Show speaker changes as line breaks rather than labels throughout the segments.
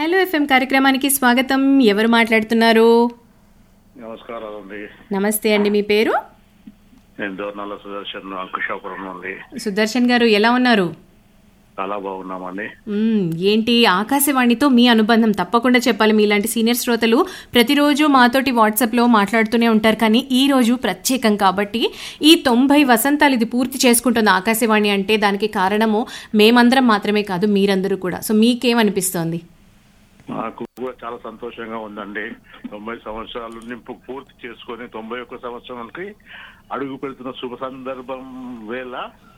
Hello FM కార్యక్రమానికి స్వాగతం ఎవరు మాట్లాడుతున్నారు
నమస్కారం అండి
నమస్తే అండి మీ పేరు
నేను దోర్నాల సుదర్శన్ అంకుశాపురం నుండి
సుదర్శన్ గారు ఎలా ఉన్నారు
చాలా బాగున్నామండి
మ్మ్, ఏంటి ఆకాశవాణితో మీ అనుబంధం తప్పకుండా చెప్పాలి మీలాంటి సీనియర్ శ్రోతలు ప్రతిరోజు మాతోటి వాట్సాప్లో మాట్లాడుతూనే ఉంటారు కానీ ఈ రోజు ప్రత్యేకం కాబట్టి ఈ తొంభై వసంతాలు ఇది పూర్తి చేసుకుంటుంది ఆకాశవాణి అంటే దానికి కారణము మేమందరం మాత్రమే కాదు మీరందరూ కూడా సో మీకేమనిపిస్తోంది
నాకు కూడా చాలా సంతోషంగా ఉందండి తొంభై సంవత్సరాలు నింపు పూర్తి చేసుకొని తొంభై ఒక్క సంవత్సరానికి అడుగు పెడుతున్న శుభ సందర్భం వేళ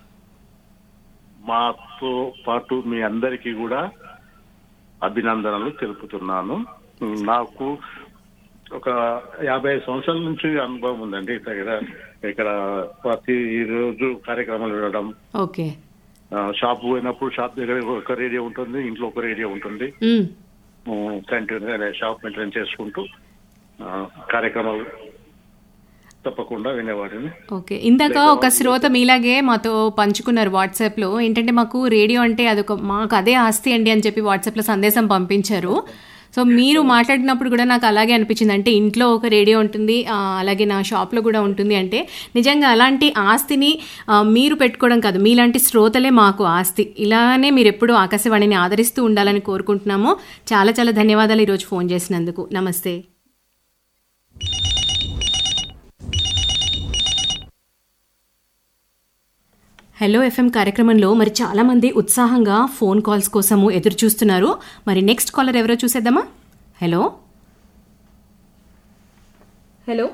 మాతో పాటు మీ అందరికీ కూడా అభినందనలు తెలుపుతున్నాను నాకు ఒక యాభై ఐదు సంవత్సరాల నుంచి అనుభవం ఉందండి ఇక్కడ ఇక్కడ ప్రతి రోజు కార్యక్రమాలు వినడం
ఓకే
ఆ, షాప్ పోయినప్పుడు షాప్ దగ్గర ఒక రేడియో ఉంటుంది ఇంట్లో ఒక రేడియో ఉంటుంది
మ్మ్.
కంటిన్యూ గా షాప్ మెయింటైన్ చేసుకుంటూ ఆ, కార్యక్రమాలు తప్పకుండా వినేవాడిని
ఓకే ఇందాక ఒక శ్రోత మీలాగే మాతో పంచుకున్నారు వాట్సాప్లో ఏంటంటే మాకు రేడియో అంటే అదొక మాకు అదే ఆస్తి అండి అని చెప్పి వాట్సాప్లో సందేశం పంపించారు సో మీరు మాట్లాడినప్పుడు కూడా నాకు అలాగే అనిపించింది అంటే ఇంట్లో ఒక రేడియో ఉంటుంది ఆ, అలాగే నా షాప్లో కూడా ఉంటుంది అంటే నిజంగా అలాంటి ఆస్తిని ఆ, మీరు పెట్టుకోవడం కాదు మీలాంటి శ్రోతలే మాకు ఆస్తి ఇలానే మీరు ఎప్పుడూ ఆకాశవాణిని ఆదరిస్తూ ఉండాలని కోరుకుంటున్నాము చాలా చాలా ధన్యవాదాలు ఈరోజు ఫోన్ చేసినందుకు నమస్తే హలో ఎఫ్ఎం కార్యక్రమంలో మరి చాలా మంది ఉత్సాహంగా ఫోన్ కాల్స్ కోసము ఎదురు చూస్తున్నారు మరి నెక్స్ట్ కాలర్ ఎవరో చూసేద్దామా హలో హలో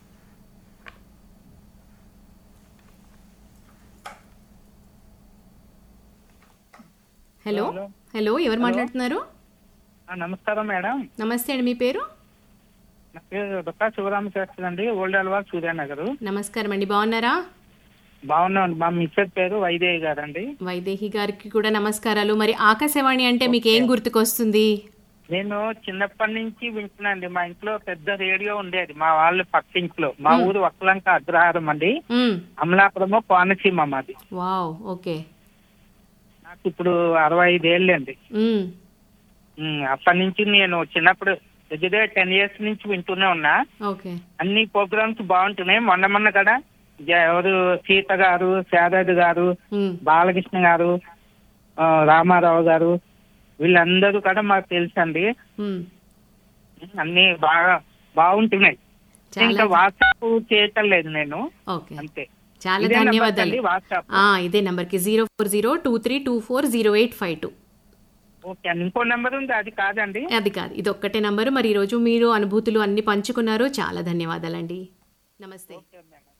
హలో హలో ఎవరు మాట్లాడుతున్నారు
ఆ, నమస్కారం మేడం
నమస్తే అండి మీ పేరు
నా పేరు దుక్కా శివరామశాస్త్రి అండి ఓల్డ్ అల్వాల్ సూర్యానగర్
నమస్కారం అండి బాగున్నారా
బాగున్నాం మా మిస్టర్ పేరు వైదేహి గారండి
వైదేహి గారికి కూడా నమస్కారాలు మరి ఆకాశవాణి అంటే మీకు ఏం గుర్తుకొస్తుంది
నేను చిన్నప్పటి నుంచి వింటున్నాండి మా ఇంట్లో పెద్ద రేడియో ఉండేది మా వాళ్ళ పక్క ఇంట్లో మా ఊరు ఒక్కలంక అగ్రహారం అండి
మ్మ్.
అమలాపురము కోనసీమ మాది
వావ్ ఓకే
నాకు ఇప్పుడు అరవై ఐదు ఏళ్ళు అండి
మ్మ్.
ఉమ్, అప్పటి నుంచి నేను చిన్నప్పుడు దగ్గర టెన్ ఇయర్స్ నుంచి వింటూనే ఉన్నా
ఓకే
అన్ని ప్రోగ్రామ్స్ బాగుంటున్నాయి మొన్న మొన్న కూడా జ- ఎవరు సీత గారు శారద గారు
మ్మ్.
బాలకృష్ణ గారు ఆ, రామారావు గారు వీళ్ళందరూ కూడా మాకు తెలుసండి
మ్మ్.
అన్ని బాగా బాగుంటున్నాయి
చాలా
ఇంకా వాట్సాప్ చేయటం లేదు నేను
ఓకే
అంతే
చాలా
ఇదే నంబర్
ధన్యవాదాలు
అండి వాట్సాప్
ఆ, ఇదే నంబర్కి zero four zero two three two four zero eight five two
okay అండి ఇంకో నెంబర్ ఉంది అది కాదండి
అది కాదు ఇది ఒక్కటే నంబరు మరి ఈరోజు మీరు అనుభూతులు అన్ని పంచుకున్నారు చాలా ధన్యవాదాలండి నమస్తే
ఓకే మేడం